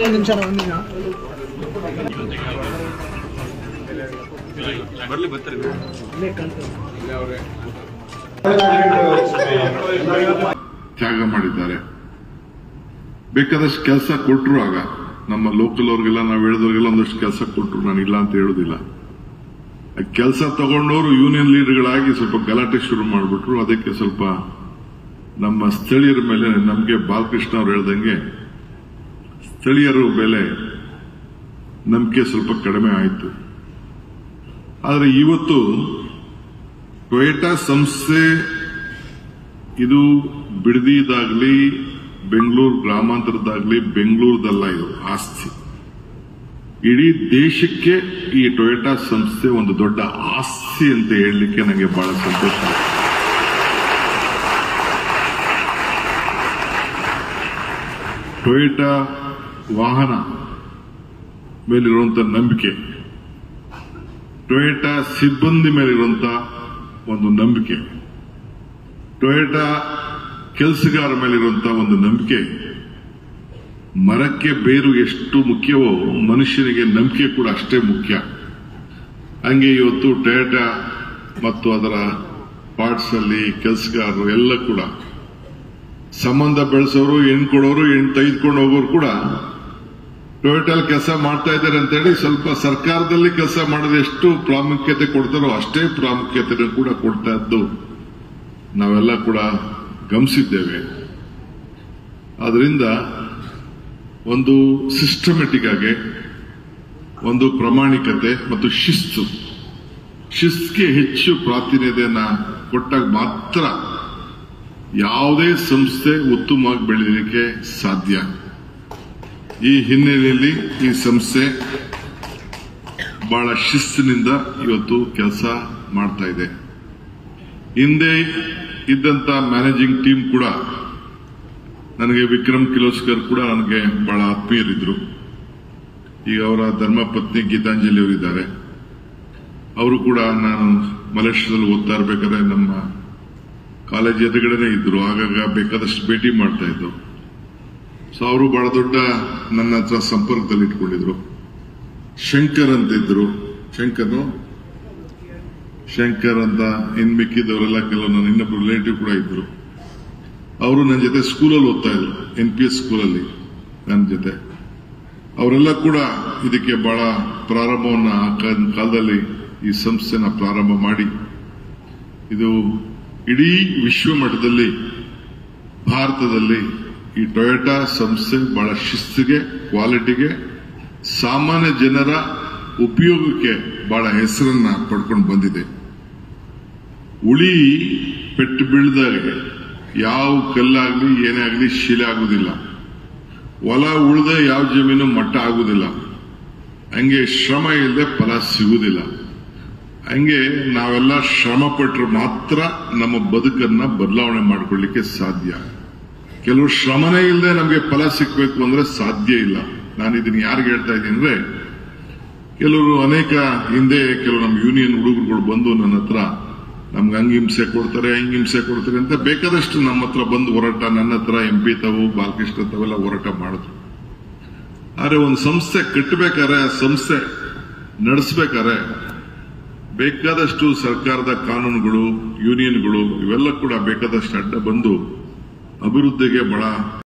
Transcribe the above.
ಒಂದು ನಿಮಿಷ ಒಂದು ನಿಮಿಷ ಬರ್ಲಿ ಬರ್ತಾರೆ ತ್ಯಾಗ ಮಾಡಿದ್ದಾರೆ ಬೇಕಾದಷ್ಟು ಕೆಲಸ ಕೊಟ್ಟರು ಆಗ ನಮ್ಮ ಲೋಕಲ್ ಅವ್ರಿಗೆಲ್ಲ ನಾವು ಹೇಳಿದವ್ರಿಗೆಲ್ಲ ಒಂದಷ್ಟು ಕೆಲಸ ಕೊಟ್ಟರು ನಾನು ಇಲ್ಲ ಅಂತ ಹೇಳುದಿಲ್ಲ ಕೆಲಸ ತಗೊಂಡವರು ಯೂನಿಯನ್ ಲೀಡರ್ಗಳಾಗಿ ಸ್ವಲ್ಪ ಗಲಾಟೆ ಶುರು ಮಾಡಿಬಿಟ್ರು ಅದಕ್ಕೆ ಸ್ವಲ್ಪ ನಮ್ಮ ಸ್ಥಳೀಯರ ಮೇಲೆ ನಮಗೆ ಬಾಲಕೃಷ್ಣ ಅವ್ರು ಹೇಳ್ದಂಗೆ ಸ್ಥಳೀಯರ ಬೆಲೆ ನಂಬಿಕೆ ಸ್ವಲ್ಪ ಕಡಿಮೆ ಆಯಿತು ಆದರೆ ಇವತ್ತು ಟೊಯೋಟಾ ಸಂಸ್ಥೆ ಇದು ಬಿಡದಿದಾಗ್ಲಿ ಬೆಂಗಳೂರು ಗ್ರಾಮಾಂತರದಾಗ್ಲಿ ಬೆಂಗಳೂರದಲ್ಲ ಇದು ಆಸ್ತಿ ಇಡೀ ದೇಶಕ್ಕೆ ಈ ಟೊಯೋಟಾ ಸಂಸ್ಥೆ ಒಂದು ದೊಡ್ಡ ಆಸ್ತಿ ಅಂತ ಹೇಳಲಿಕ್ಕೆ ನನಗೆ ಬಹಳ ಸಂತೋಷ ಆಯ್ತು. ಟೊಯೋಟಾ ವಾಹನ ಮೇಲಿರುವಂತ ನಂಬಿಕೆ ಟೊಯೋಟಾ ಸಿಬ್ಬಂದಿ ಮೇಲಿರುವಂತ ಒಂದು ನಂಬಿಕೆ ಟೊಯೋಟಾ ಕೆಲಸಗಾರ ಮೇಲಿರುವಂತಹ ಒಂದು ನಂಬಿಕೆ ಮರಕ್ಕೆ ಬೇರು ಎಷ್ಟು ಮುಖ್ಯವೋ ಮನುಷ್ಯನಿಗೆ ನಂಬಿಕೆ ಕೂಡ ಅಷ್ಟೇ ಮುಖ್ಯ ಹಂಗೆ ಇವತ್ತು ಟೊಯೋಟಾ ಮತ್ತು ಅದರ ಪಾರ್ಟ್ಸ್ ಅಲ್ಲಿ ಕೆಲಸಗಾರರು ಎಲ್ಲ ಕೂಡ ಸಂಬಂಧ ಬೆಳೆಸೋರು ಹೆಣ್ ಕೊಡೋರು ಹೆಣ್ ತೆಗೆದುಕೊಂಡು ಹೋಗೋರು ಕೂಡ ಟೊಯೋಟಲ್ ಕೆಲಸ ಮಾಡ್ತಾ ಇದ್ದಾರೆ ಅಂತೇಳಿ ಸ್ವಲ್ಪ ಸರ್ಕಾರದಲ್ಲಿ ಕೆಲಸ ಮಾಡೋದು ಎಷ್ಟು ಪ್ರಾಮುಖ್ಯತೆ ಕೊಡ್ತಾರೋ ಅಷ್ಟೇ ಪ್ರಾಮುಖ್ಯತೆ ಕೂಡ ಕೊಡ್ತಾ ಇದ್ದು ನಾವೆಲ್ಲ ಕೂಡ ಗಮನಿಸಿದ್ದೇವೆ ಆದ್ರಿಂದ ಒಂದು ಸಿಸ್ಟಮೆಟಿಕ್ ಆಗಿ ಒಂದು ಪ್ರಾಮಾಣಿಕತೆ ಮತ್ತು ಶಿಸ್ತು ಶಿಸ್ತಿಗೆ ಹೆಚ್ಚು ಪ್ರಾತಿನಿಧ್ಯನ ಕೊಟ್ಟಾಗ ಮಾತ್ರ ಯಾವುದೇ ಸಂಸ್ಥೆ ಉತ್ತಮವಾಗಿ ಬೆಳೆಯಲಿಕ್ಕೆ ಸಾಧ್ಯ ಈ ಹಿನ್ನೆಲೆಯಲ್ಲಿ ಈ ಸಂಸ್ಥೆ ಬಹಳ ಶಿಸ್ತಿನಿಂದ ಇವತ್ತು ಕೆಲಸ ಮಾಡ್ತಾ ಇದೆ ಹಿಂದೆ ಇದ್ದಂತ ಮ್ಯಾನೇಜಿಂಗ್ ಟೀಮ್ ಕೂಡ ನನಗೆ ವಿಕ್ರಮ್ ಕಿಲೋಸ್ಕರ್ ಕೂಡ ನನಗೆ ಬಹಳ ಆತ್ಮೀಯರಿದ್ರು ಈಗ ಅವರ ಧರ್ಮಪತ್ನಿ ಗೀತಾಂಜಲಿ ಅವರಿದ್ದಾರೆ ಅವರು ಕೂಡ ನಾನು ಮಲೇಷ್ಯಾದಲ್ಲಿ ಓದ್ತಾ ಇರ್ಬೇಕಾದ್ರೆ ನಮ್ಮ ಕಾಲೇಜ್ ಎದುರುಗಡೆನೆ ಇದ್ರು ಆಗಾಗ ಬೇಕಾದಷ್ಟು ಭೇಟಿ ಮಾಡ್ತಾ ಇದ್ರು ಸೊ ಅವರು ಬಹಳ ದೊಡ್ಡ ನನ್ನ ಹತ್ರ ಸಂಪರ್ಕದಲ್ಲಿ ಇಟ್ಕೊಂಡಿದ್ರು ಶಂಕರ್ ಅಂತ ಇದ್ರು ಶಂಕರ್ನು ಶಂಕರ್ ಅಂತ ಇನ್ ಮಿಕ್ಕಿದವರೆಲ್ಲ ಕೆಲವು ನನ್ನ ಇನ್ನೊಬ್ರು ರಿಲೇಟಿವ್ ಕೂಡ ಇದ್ರು ಅವರು ನನ್ನ ಜೊತೆ ಸ್ಕೂಲಲ್ಲಿ ಓದ್ತಾ ಇದ್ರು ಎನ್ ಪಿ ಎಸ್ ಸ್ಕೂಲಲ್ಲಿ ನನ್ನ ಜೊತೆ ಅವರೆಲ್ಲ ಕೂಡ ಇದಕ್ಕೆ ಬಹಳ ಪ್ರಾರಂಭವನ್ನ ಆ ಕಾ- ಕಾಲದಲ್ಲಿ ಈ ಸಂಸ್ಥೆನ ಪ್ರಾರಂಭ ಮಾಡಿ ಇದು ಇಡೀ ವಿಶ್ವ ಮಟ್ಟದಲ್ಲಿ ಭಾರತದಲ್ಲಿ ಈ ಟೊಯೋಟಾ ಸಂಸ್ಥೆ ಬಹಳ ಶಿಸ್ತಿಗೆ ಕ್ವಾಲಿಟಿಗೆ ಸಾಮಾನ್ಯ ಜನರ ಉಪಯೋಗಕ್ಕೆ ಬಹಳ ಹೆಸರನ್ನ ಪಡ್ಕೊಂಡು ಬಂದಿದೆ ಉಳಿ ಪೆಟ್ಟು ಬೀಳ್ದಾಗ ಯಾವ ಕಲ್ಲಾಗ್ಲಿ ಏನೇ ಆಗ್ಲಿ ಶಿಲೆ ಆಗುದಿಲ್ಲ ಹೊಲ ಉಳ್ದ ಯಾವ ಜಮೀನು ಮಟ್ಟ ಆಗುದಿಲ್ಲ ಹಂಗೆ ಶ್ರಮ ಇಲ್ಲದೆ ಫಲ ಸಿಗುವುದಿಲ್ಲ ಹಂಗೆ ನಾವೆಲ್ಲ ಶ್ರಮ ಪಟ್ಟರೆ ಮಾತ್ರ ನಮ್ಮ ಬದುಕನ್ನ ಬದಲಾವಣೆ ಮಾಡಿಕೊಳ್ಳಿಕ್ಕೆ ಸಾಧ್ಯ ಕೆಲವು ಶ್ರಮನೇ ಇಲ್ಲದೆ ನಮಗೆ ಫಲ ಸಿಕ್ಬೇಕು ಅಂದ್ರೆ ಸಾಧ್ಯ ಇಲ್ಲ ನಾನು ಇದನ್ನ ಯಾರಿಗೆ ಹೇಳ್ತಾ ಇದ್ದೀನಿ ಅಂದ್ರೆ ಕೆಲವರು ಅನೇಕ ಹಿಂದೆ ಕೆಲವು ನಮ್ಮ ಯೂನಿಯನ್ ಹುಡುಗರುಗಳು ಬಂದು ನನ್ನ ಹತ್ರ ನಮ್ಗೆ ಹಂಗ್ ಹಿಂಸೆ ಕೊಡ್ತಾರೆ ಹಿಂಗ್ ಹಿಂಸೆ ಕೊಡ್ತಾರೆ ಅಂತ ಬೇಕಾದಷ್ಟು ನಮ್ಮ ಹತ್ರ ಬಂದು ಹೋರಾಟ ನನ್ನ ಹತ್ರ ಎಂ ಪಿ ತಾವು ಬಾಲಕೃಷ್ಣ ತಾವೆಲ್ಲ ಹೋರಾಟ ಮಾಡಿದ್ರು ಆದ್ರೆ ಒಂದು ಸಂಸ್ಥೆ ಕಟ್ಟಬೇಕಾದ್ರೆ ಆ ಸಂಸ್ಥೆ ನಡೆಸಬೇಕಾದ್ರೆ ಬೇಕಾದಷ್ಟು ಸರ್ಕಾರದ ಕಾನೂನುಗಳು ಯೂನಿಯನ್ಗಳು ಇವೆಲ್ಲ ಕೂಡ ಬೇಕಾದಷ್ಟು ಅಡ್ಡ ಬಂದು ಅಭಿವೃದ್ಧಿಗೆ ಬಹಳ